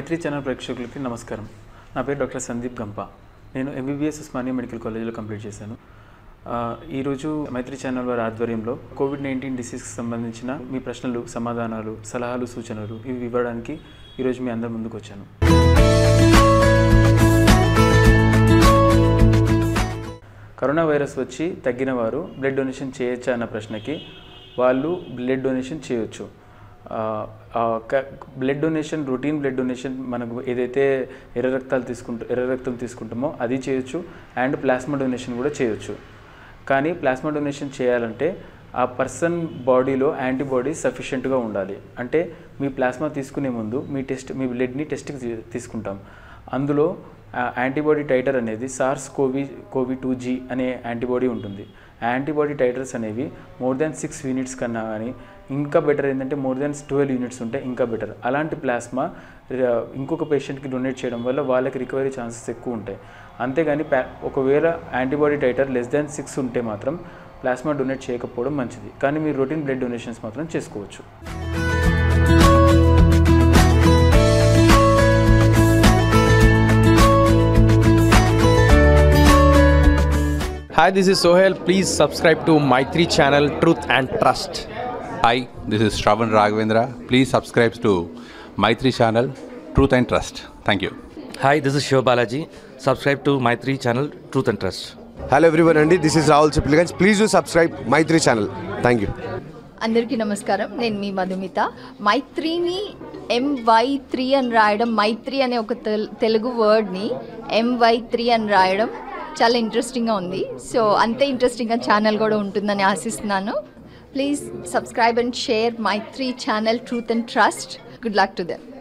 మైత్రి channel ప్రేక్షకులకి నమస్కారం నా పేరు డాక్టర్ సందీప్ గంప నేను ఎంబీబీఎస్ ఉస్మానియా మెడికల్ కాలేజీలో కంప్లీట్ చేశాను ఆ, ఈరోజు మైత్రి ఛానల్ వారి ఆధ్వర్యంలో కోవిడ్ నైన్టీన్ డిసీజ్కి సంబంధించిన మీ ప్రశ్నలు సమాధానాలు సలహాలు సూచనలు ఇవి ఇవ్వడానికి ఈరోజు మీ అందరి ముందుకు వచ్చాను కరోనా వైరస్ వచ్చి తగ్గిన వారు బ్లడ్ డొనేషన్ చేయొచ్చా అన్న ప్రశ్నకి వాళ్ళు బ్లడ్ డొనేషన్ చేయొచ్చు ఆ, ఆ, క- blood donation routine blood donation మనకు ఏదైతే ఎర్ర రక్తాలు తీసుకుంటూ ఎర్ర రక్తం తీసుకుంటామో అది చేయొచ్చు అండ్ ప్లాస్మా డొనేషన్ కూడా చేయొచ్చు కానీ ప్లాస్మా డొనేషన్ చేయాలంటే ఆ పర్సన్ బాడీలో యాంటీబాడీ సఫిషియెంట్గా ఉండాలి అంటే మీ ప్లాస్మా తీసుకునే ముందు మీ టెస్ట్ మీ బ్లడ్ని టెస్ట్కి తీ- తీసుకుంటాం అందులో ఆ యాంటీబాడీ టైటర్ అనేది SARS CoV CoV two G అనే యాంటీబాడీ ఉంటుంది ఆ యాంటీబాడీ టైటర్స్ అనేవి మోర్ దాన్ సిక్స్ యూనిట్స్ కన్నా కానీ ఇంకా బెటర్ ఏంటంటే మోర్ దాన్ ట్వెల్వ్ యూనిట్స్ ఉంటే ఇంకా బెటర్ అలాంటి ప్లాస్మా ర- ఇంకొక పేషెంట్కి డొనేట్ చేయడం వల్ల వాళ్ళకి రికవరీ ఛాన్సెస్ ఎక్కువ ఉంటాయి అంతేగాని ప్యా ఒకవేళ antibody titre less than six ఉంటే మాత్రం ప్లాస్మా డొనేట్ చేయకపోవడం మంచిది కానీ మీరు రొటీన్ బ్లడ్ డొనేషన్స్ మాత్రం చేసుకోవచ్చు Hi, this is Sohail. Please subscribe to Maitri channel Truth and Trust. Hi, this is Shravan Raghavendra. Please subscribe to Maitri channel, Truth and Trust. Thank you. Hi, this is Shiv Balaji. Subscribe to my three channel Truth and Trust. Hello everyone అండి this is Rahul Sipligunj please do subscribe Maitri channel thank you అందరికీ నమస్కారం నేను మీ మధుమిత మైత్రిని MY three అని రాయడం మైత్రి అనే ఒక తెల్- తెలుగు వర్డ్ని ఎంవై త్రీ అని రాయడం చాలా ఇంట్రెస్టింగ్గా ఉంది సో అంతే ఇంట్రెస్టింగ్గా ఛానల్ కూడా ఉంటుందని ఆశిస్తున్నాను please subscribe and share Maitri channel Truth and Trust good luck to them